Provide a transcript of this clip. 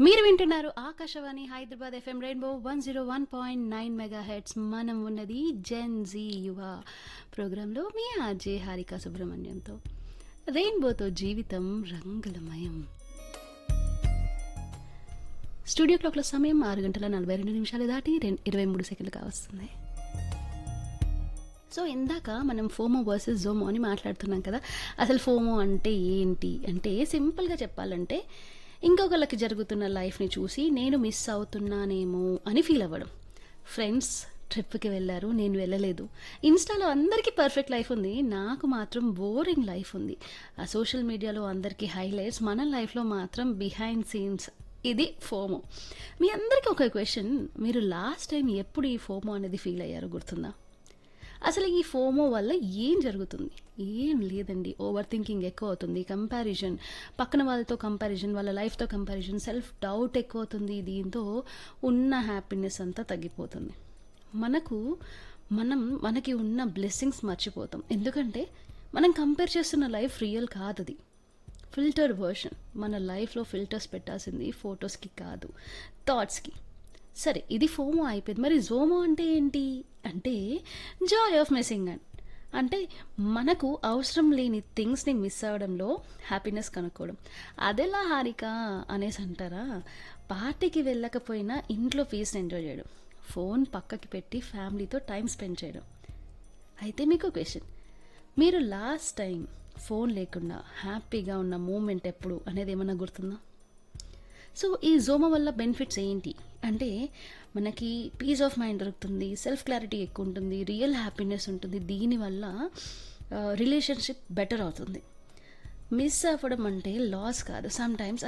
మీరు వింటున్నారు Akashvani Hyderabad FM rainbow one zero one point nine mega heads మనం ఉన్నది జెన్ జీ యువ ప్రోగ్రాంలో మీ ఆర్జే హారిక సుబ్రహ్మణ్యంతో రెయిన్బోతో జీవితం రంగులమయం స్టూడియో క్లాక్లో సమయం ఆరు గంటల నలభై రెండు నిమిషాలు దాటి రెం- ఇరవై మూడు సెకండ్లు కావస్తుంది సో ఇందాక మనం ఫోమో వర్సెస్ జోమో అని మాట్లాడుతున్నాం కదా అసలు ఫోమో అంటే ఏంటి అంటే సింపుల్గా చెప్పాలంటే ఇంకొకళ్ళకి జరుగుతున్న లైఫ్ని చూసి నేను మిస్ అవుతున్నానేమో అని ఫీల్ అవ్వడం ఫ్రెండ్స్ ట్రిప్కి వెళ్ళారు నేను వెళ్ళలేదు ఇన్స్టాలో అందరికీ పర్ఫెక్ట్ లైఫ్ ఉంది నాకు మాత్రం బోరింగ్ లైఫ్ ఉంది ఆ సోషల్ మీడియాలో అందరికీ హైలైట్స్ మన లైఫ్లో మాత్రం బిహైండ్ సీన్స్ ఇది ఫోమో మీ అందరికీ ఒక క్వశ్చన్ మీరు లాస్ట్ టైం ఎప్పుడు ఈ ఫోమో అనేది ఫీల్ అయ్యారో గుర్తుందా అసలు ఈ ఫోమో వల్ల ఏం జరుగుతుంది ఏం లేదండి ఓవర్ థింకింగ్ ఎక్కువ అవుతుంది కంపారిజన్ పక్కన వాళ్ళతో కంపారిజన్ వాళ్ళ లైఫ్తో కంపారిజన్ సెల్ఫ్ డౌట్ ఎక్కువ అవుతుంది దీంతో ఉన్న హ్యాపీనెస్ అంతా తగ్గిపోతుంది మనకు మనం మనకి ఉన్న బ్లెస్సింగ్స్ మర్చిపోతాం ఎందుకంటే మనం కంపేర్ చేస్తున్న లైఫ్ రియల్ కాదు అది ఫిల్టర్ వర్షన్ మన లైఫ్లో ఫిల్టర్స్ పెట్టాల్సింది ఫొటోస్కి కాదు థాట్స్కి సరే ఇది ఫోమో అయిపోయింది మరి జోమో అంటే ఏంటి అంటే జాయ్ ఆఫ్ మిస్సింగ్ అండ్ అంటే మనకు అవసరం లేని థింగ్స్ని మిస్ అవ్వడంలో హ్యాపీనెస్ కనుక్కోవడం అదెలా హారిక అనేసి అంటారా పార్టీకి వెళ్ళకపోయినా ఇంట్లో పీస్ని ఎంజాయ్ చేయడం ఫోన్ పక్కకి పెట్టి ఫ్యామిలీతో టైం స్పెండ్ చేయడం అయితే మీకు క్వశ్చన్ మీరు లాస్ట్ టైం ఫోన్ లేకుండా హ్యాపీగా ఉన్న మూమెంట్ ఎప్పుడు అనేది ఏమన్నా గుర్తుందా సో ఈ జోమో వల్ల బెనిఫిట్స్ ఏంటి అంటే మనకి పీస్ ఆఫ్ మైండ్ దొరుకుతుంది సెల్ఫ్ క్లారిటీ ఎక్కువ ఉంటుంది రియల్ హ్యాపీనెస్ ఉంటుంది దీనివల్ల రిలేషన్షిప్ బెటర్ అవుతుంది మిస్ అవ్వడం అంటే లాస్ కాదు సమ్ టైమ్స్